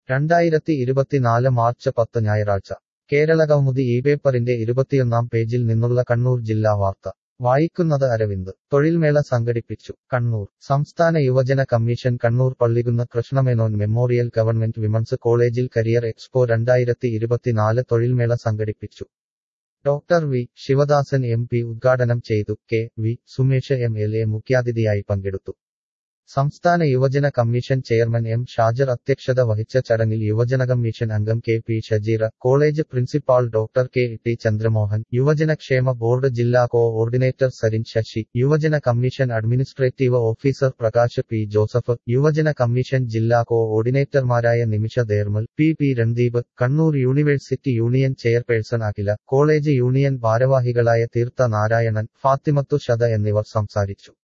രണ്ടായിരത്തി ഇരുപത്തിനാല് മാർച്ച് പത്ത് ഞായറാഴ്ച കേരളകൗമുദി ഈ പേപ്പറിന്റെ ഇരുപത്തിയൊന്നാം പേജിൽ നിന്നുള്ള കണ്ണൂർ ജില്ലാ വാർത്ത വായിക്കുന്നത് അരവിന്ദ് തൊഴിൽമേള സംഘടിപ്പിച്ചു കണ്ണൂർ സംസ്ഥാന യുവജന commission Kannur പള്ളികുന്ന് Krishna Menon memorial government women's കോളേജിൽ കരിയർ എക്സ്പോ രണ്ടായിരത്തി ഇരുപത്തിനാല് തൊഴിൽമേള സംഘടിപ്പിച്ചു doctor V Sivadasan M P ഉദ്ഘാടനം ചെയ്തു K V Sumesh M L A മുഖ്യാതിഥിയായി പങ്കെടുത്തു സംസ്ഥാന യുവജന കമ്മീഷൻ ചെയർമാൻ എം ഷാജർ അധ്യക്ഷത വഹിച്ച ചടങ്ങിൽ യുവജന കമ്മീഷൻ അംഗം K P Shajeera college principal doctor K T Chandramohan യുവജനക്ഷേമ ബോർഡ് ജില്ലാ കോഓർഡിനേറ്റർ സരിൻ ശശി യുവജന commission administrative officer Prakash P Joseph യുവജന കമ്മീഷൻ ജില്ലാ കോഓർഡിനേറ്റർമാരായ Nimisha Dermal P P Randeep Kannur university union chairperson Akhila college union ഭാരവാഹികളായ തീർത്ഥ നാരായണൻ ഫാത്തിമത്തു ഷദ എന്നിവർ സംസാരിച്ചു